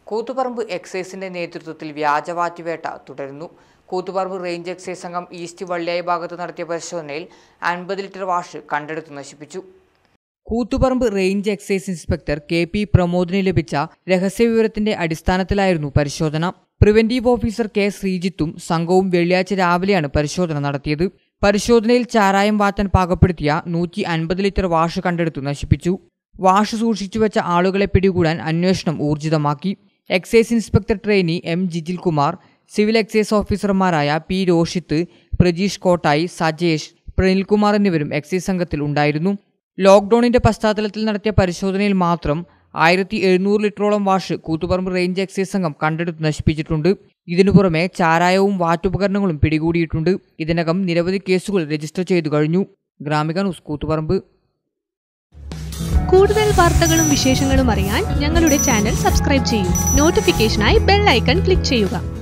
കൂത്തുപറമ്പ് എക്സൈസിന്റെ നേതൃത്വത്തിൽ വ്യാജവാറ്റുവേട്ട തുടരുന്നു കൂത്തുപറമ്പ് റേഞ്ച് എക്സൈസ് സംഘം ഈസ്റ്റ് വള്ളിയായി ഭാഗത്ത് നടത്തിയ പരിശോധനയിൽ അൻപത് ലിറ്റർ വാഷ് കണ്ടെടുത്ത് നശിപ്പിച്ചു Koothuparamba range excise inspector K P പ്രമോദിന് ലഭിച്ച രഹസ്യവിവരത്തിന്റെ അടിസ്ഥാനത്തിലായിരുന്നു പരിശോധന പ്രിവന്റീവ് ഓഫീസർ കെ ശ്രീജിത്തും സംഘവും വെള്ളിയാഴ്ച രാവിലെയാണ് പരിശോധന നടത്തിയത് പരിശോധനയിൽ ചാരായം വാറ്റാൻ പാകപ്പെടുത്തിയ നൂറ്റി അൻപത് ലിറ്റർ വാഷ് കണ്ടെടുത്തു നശിപ്പിച്ചു വാഷ് സൂക്ഷിച്ചു വെച്ച ആളുകളെ പിടികൂടാൻ അന്വേഷണം ഊർജിതമാക്കി excise inspector trainee M Jijil Kumar civil excise ഓഫീസർമാരായ പി രോഷിത്ത് പ്രജീഷ് കോട്ടായി സജേഷ് പ്രനിൽകുമാർ എന്നിവരും എക്സൈസ് സംഘത്തിൽ ഉണ്ടായിരുന്നു ലോക്ഡൌണിന്റെ പശ്ചാത്തലത്തിൽ നടത്തിയ പരിശോധനയിൽ മാത്രം ആയിരത്തി എഴുന്നൂറ് ലിറ്ററോളം വാഷ് കൂത്തുപറമ്പ് റേഞ്ച് എക്സൈസ് സംഘം കണ്ടെടുത്ത് നശിപ്പിച്ചിട്ടുണ്ട് ഇതിനു പുറമെ ചാരായവും വാറ്റുപകരണങ്ങളും പിടികൂടിയിട്ടുണ്ട് ഇതിനകം നിരവധി കേസുകൾ രജിസ്റ്റർ ചെയ്തു കഴിഞ്ഞു ഗ്രാമിക ന്യൂസ് കൂത്തുപറമ്പ് കൂടുതൽ വാർത്തകളും വിശേഷങ്ങളും അറിയാൻ ഞങ്ങളുടെ ചാനൽ സബ്സ്ക്രൈബ് ചെയ്യൂ നോട്ടിഫിക്കേഷനായി ബെൽ ഐക്കൺ ക്ലിക്ക് ചെയ്യുക